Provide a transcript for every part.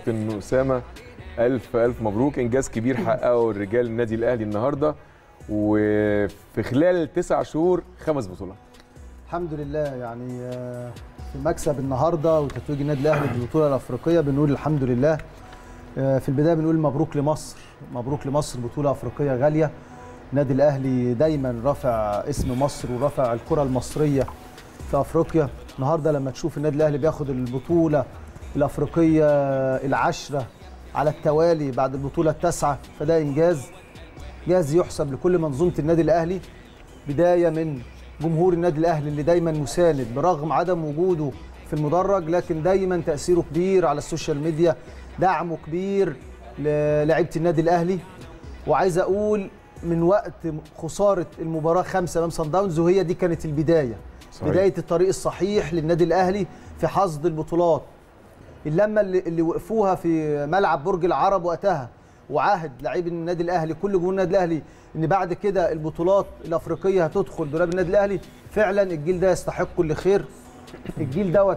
كابتن اسامه الف الف مبروك انجاز كبير حققه الرجال النادي الاهلي النهارده وفي خلال تسع شهور خمس بطولات الحمد لله يعني آه، في مكسب النهارده وتتويج النادي الاهلي بالبطوله الافريقيه بنقول الحمد لله آه، في البدايه بنقول مبروك لمصر مبروك لمصر بطوله افريقيه غاليه النادي الاهلي دايما رافع اسم مصر ورافع الكره المصريه في افريقيا النهارده لما تشوف النادي الاهلي بياخد البطوله الافريقيه العشره على التوالي بعد البطوله التاسعه فده انجاز انجاز يحسب لكل منظومه النادي الاهلي بدايه من جمهور النادي الاهلي اللي دايما مساند برغم عدم وجوده في المدرج لكن دايما تاثيره كبير على السوشيال ميديا دعمه كبير للاعيبه النادي الاهلي وعايز اقول من وقت خساره المباراه خمسه امام صن داونز وهي دي كانت البدايه صحيح. بدايه الطريق الصحيح للنادي الاهلي في حصد البطولات اللمه اللي, اللي وقفوها في ملعب برج العرب وقتها وعهد لاعبي النادي الاهلي كل جمهور النادي الاهلي ان بعد كده البطولات الافريقيه هتدخل دولاب النادي الاهلي فعلا الجيل ده يستحق كل خير الجيل دوت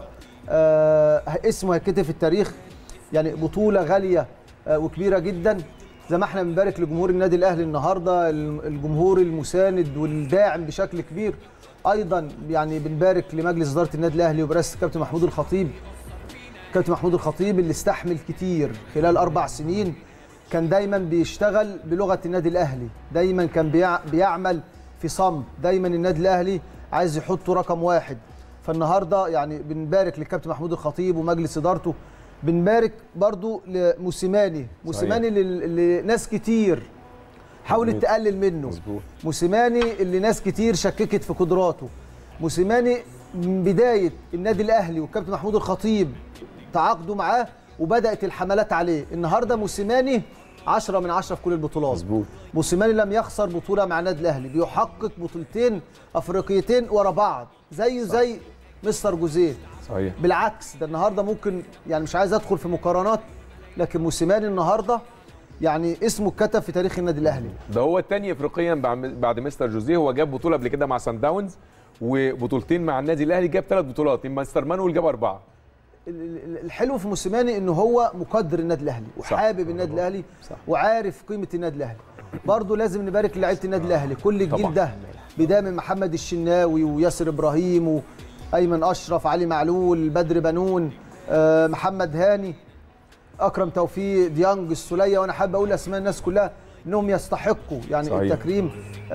آه اسمه هيتكتب في التاريخ يعني بطوله غاليه آه وكبيره جدا زي ما احنا بنبارك لجمهور النادي الاهلي النهارده الجمهور المساند والداعم بشكل كبير ايضا يعني بنبارك لمجلس اداره النادي الاهلي وبرئاسه الكابتن محمود الخطيب كابتن محمود الخطيب اللي استحمل كتير خلال اربع سنين كان دايما بيشتغل بلغه النادي الاهلي دايما كان بيع- بيعمل في صمت دايما النادي الاهلي عايز يحطه رقم واحد فالنهارده يعني بنبارك للكابتن محمود الخطيب ومجلس ادارته بنبارك برضو لموسيماني موسيماني اللي اللي ناس كتير حاولت مظبوط. تقلل منه مظبوط موسيماني اللي ناس كتير شككت في قدراته موسيماني من بدايه النادي الاهلي والكابتن محمود الخطيب تعاقدوا معاه وبدات الحملات عليه النهارده موسيماني 10 من 10 في كل البطولات مظبوط موسيماني لم يخسر بطوله مع النادي الاهلي بيحقق بطولتين افريقيتين ورا بعض زيه زي مستر جوزيه صحيح بالعكس ده النهارده ممكن يعني مش عايز ادخل في مقارنات لكن موسيماني النهارده يعني اسمه اتكتب في تاريخ النادي الاهلي ده هو الثاني افريقيا بعد- بعد مستر جوزيه هو جاب بطوله قبل كده مع سان داونز وبطولتين مع النادي الاهلي جاب ثلاث بطولات مستر مانويل جاب اربعه ال- ال- الحلو في موسيماني ان هو مقدر النادي الاهلي وحابب النادي الاهلي صح. وعارف قيمه النادي الاهلي برضه لازم نبارك لعيبه النادي الاهلي كل الجيل طبعاً. ده بدايه من محمد الشناوي وياسر ابراهيم وايمن اشرف علي معلول بدر بنون آه، محمد هاني اكرم توفيق ديانج السوليه وانا حابب اقول اسماء الناس كلها انهم يستحقوا يعني صحيح. التكريم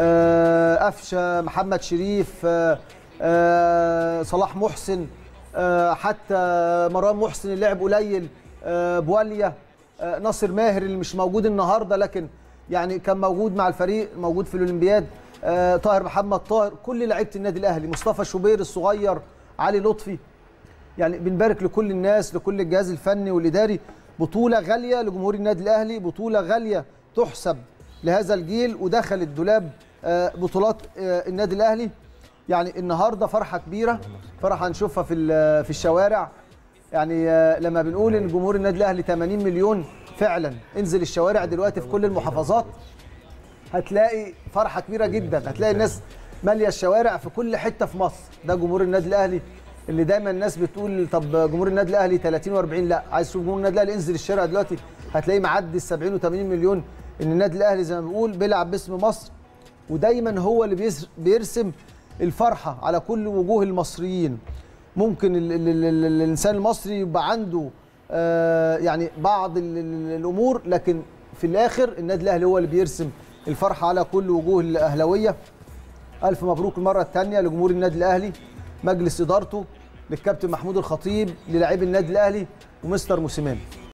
آه، قفشه محمد شريف آه، آه، صلاح محسن آه، حتى مروان محسن اللي لعب قليل آه، بواليا آه، ناصر ماهر اللي مش موجود النهارده لكن يعني كان موجود مع الفريق موجود في الاولمبياد آه، طاهر محمد طاهر كل لعيبه النادي الاهلي مصطفى شوبير الصغير علي لطفي يعني بنبارك لكل الناس لكل الجهاز الفني والاداري بطوله غاليه لجمهور النادي الاهلي بطوله غاليه تحسب لهذا الجيل ودخلت دولاب آه، بطولات آه، النادي الاهلي يعني النهارده فرحه كبيره فرحه هنشوفها في ال- في الشوارع يعني آه، لما بنقول ان جمهور النادي الاهلي 80 مليون فعلا انزل الشوارع دلوقتي في كل المحافظات هتلاقي فرحه كبيره جدا هتلاقي الناس ماليه الشوارع في كل حته في مصر ده جمهور النادي الاهلي اللي دايما الناس بتقول طب جمهور النادي الاهلي 30 و40 لا عايز تشوف جمهور النادي الاهلي انزل الشارع دلوقتي هتلاقيه معدي ال 70 و80 مليون ان النادي الاهلي زي ما بنقول بيلعب باسم مصر ودايما هو اللي بيس- بيرسم الفرحه على كل وجوه المصريين ممكن ال ال ال ال الانسان المصري يبقى عنده آه يعني بعض ال ال الامور لكن في الاخر النادي الاهلي هو اللي بيرسم الفرحه على كل وجوه الاهلاويه الف مبروك المره الثانيه لجمهور النادي الاهلي مجلس ادارته للكابتن محمود الخطيب للاعبي النادي الاهلي ومستر موسيماني